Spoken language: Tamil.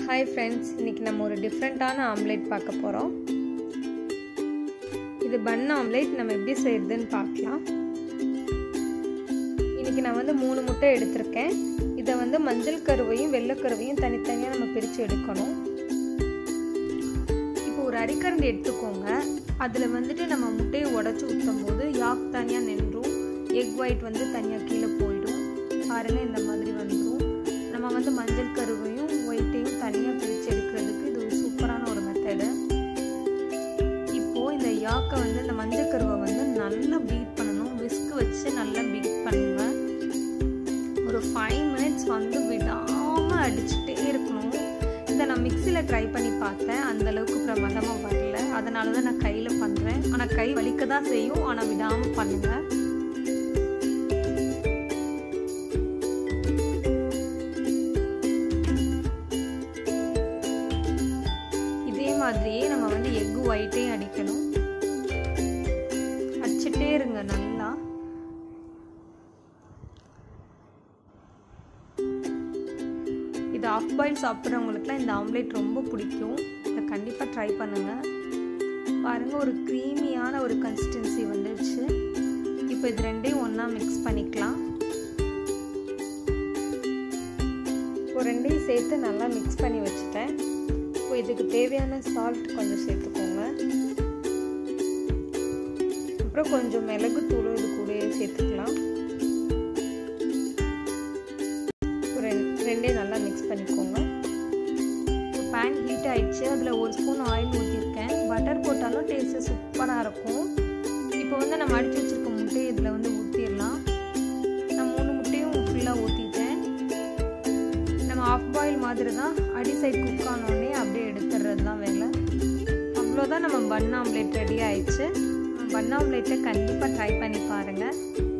ஹாய் ஃப்ரெண்ட்ஸ் இன்றைக்கி நம்ம ஒரு டிஃப்ரெண்ட்டான ஆம்லேட் பார்க்க போகிறோம் இது பன் ஆம்லேட் நம்ம எப்படி செய்கிறதுன்னு பார்க்கலாம் இன்றைக்கி நான் வந்து மூணு முட்டை எடுத்திருக்கேன் இதை வந்து மஞ்சள் கருவையும் வெள்ளைக்கருவையும் தனித்தனியாக நம்ம பிரித்து எடுக்கணும் இப்போ ஒரு அரிக்கரண்டி எடுத்துக்கோங்க அதில் வந்துட்டு நம்ம முட்டையை உடச்சி ஊற்றும் போது யாக் தனியாக நின்றும் எக் ஒயிட் வந்து தனியாக கீழே போயிடும் பாருங்கள் இந்த மாதிரி வந்துடும் நம்ம வந்து மஞ்சள் கருவையும் ஒயிட்டையும் தனியாக பிரித்து எடுக்கிறதுக்கு இது ஒரு சூப்பரான ஒரு மெத்தடு இப்போது இந்த யாக்கை வந்து இந்த மஞ்சள் கருவை வந்து நல்லா பீட் பண்ணணும் விஸ்க் வச்சு நல்லா பீட் பண்ணுங்க ஒரு ஃபைவ் மினிட்ஸ் வந்து விடாமல் அடிச்சுட்டே இருக்கணும் இதை நான் மிக்சியில் ட்ரை பண்ணி பார்த்தேன் அந்தளவுக்கு பிரமாதமாக வரல அதனால தான் நான் கையில் பண்ணுறேன் ஆனால் கை வலிக்க தான் செய்யும் ஆனால் விடாமல் பண்ணுங்கள் இதே மாதிரியே நம்ம வந்து எக்கு ஒயிட்டையும் அடிக்கணும் அடிச்சுட்டே இருங்க நல்லா இது ஆஃப் பாயில் சாப்பிட்றவங்களுக்குலாம் இந்த ஆம்லேட் ரொம்ப பிடிக்கும் இதை கண்டிப்பாக ட்ரை பண்ணுங்கள் பாருங்கள் ஒரு க்ரீமியான ஒரு கன்சிஸ்டன்சி வந்துடுச்சு இப்போ இது ரெண்டையும் ஒன்றா மிக்ஸ் பண்ணிக்கலாம் இப்போ ரெண்டையும் சேர்த்து நல்லா மிக்ஸ் பண்ணி வச்சுட்டேன் இப்போ இதுக்கு தேவையான சால்ட் கொஞ்சம் சேர்த்துக்கோங்க அப்புறம் கொஞ்சம் மிளகு தூள் இது கூட சேர்த்துக்கலாம் ரெண்டே நல்லா மிக்ஸ் பண்ணிக்கோங்க இப்போ பேன் ஹீட் ஆயிடுச்சு அதில் ஒரு ஸ்பூன் ஆயில் ஊற்றிருக்கேன் பட்டர் போட்டாலும் டேஸ்ட்டு சூப்பராக இருக்கும் இப்போ வந்து நம்ம அடித்து வச்சுருக்க முட்டையை இதில் வந்து ஊற்றிடலாம் நான் மூணு முட்டையும் ஃபுல்லாக ஊற்றிட்டேன் நம்ம ஆஃப் பாயில் மாதிரி தான் அடி சைட் குக் ஆனோடனே அப்படியே எடுத்துடுறது தான் வேலை அவ்வளோதான் நம்ம பன் ஆம்லேட் ரெடி ஆயிடுச்சு பன் ஆம்லேட்டை கண்டிப்பாக ட்ரை பண்ணி பாருங்கள்